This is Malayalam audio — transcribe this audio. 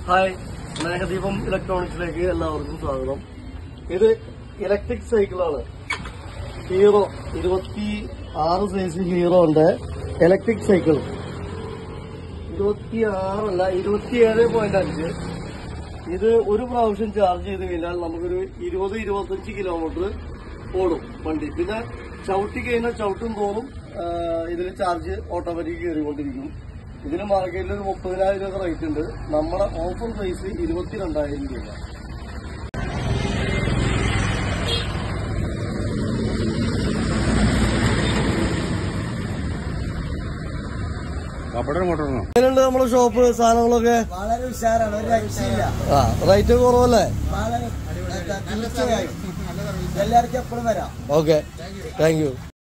ഹായ് മേഘദീപം ഇലക്ട്രോണിക്സിലേക്ക് എല്ലാവർക്കും സ്വാഗതം ഇത് ഇലക്ട്രിക് സൈക്കിളാണ് ഹീറോ ഇരുപത്തി ആറ് സൈസ് ഹീറോ ഉണ്ട് ഇലക്ട്രിക് സൈക്കിൾ ഇരുപത്തി ആറല്ല ഇരുപത്തിയേഴ് പോയിന്റ് അഞ്ച് ഇത് ഒരു പ്രാവശ്യം ചാർജ് ചെയ്ത് കഴിഞ്ഞാൽ നമുക്കൊരു ഇരുപത് ഇരുപത്തഞ്ച് കിലോമീറ്റർ ഓടും വണ്ടി പിന്നെ ചവിട്ടി കഴിഞ്ഞാൽ ചവിട്ടും തോറും ഇതിൽ ചാർജ് ഓട്ടോമാറ്റിക് കയറിക്കൊണ്ടിരിക്കും ഇതിന് മാർക്കറ്റിൽ ഒരു മുപ്പതിനായിരം രൂപ റേറ്റ് ഉണ്ട് നമ്മുടെ ഓഫർ പ്രൈസ് ഇരുപത്തിരണ്ടായിരം രൂപ കപ്പട മോട്ടോർന്നോ എങ്ങനെയുണ്ട് നമ്മുടെ ഷോപ്പ് സാധനങ്ങളൊക്കെ വളരെ ഉഷാറാണ് ഒരു രക്ഷയില്ല ആ റേറ്റ് കുറവല്ലേ വളരെ തീർച്ചയായും എല്ലാവർക്കും എപ്പോഴും വരാം ഓക്കെ താങ്ക് യു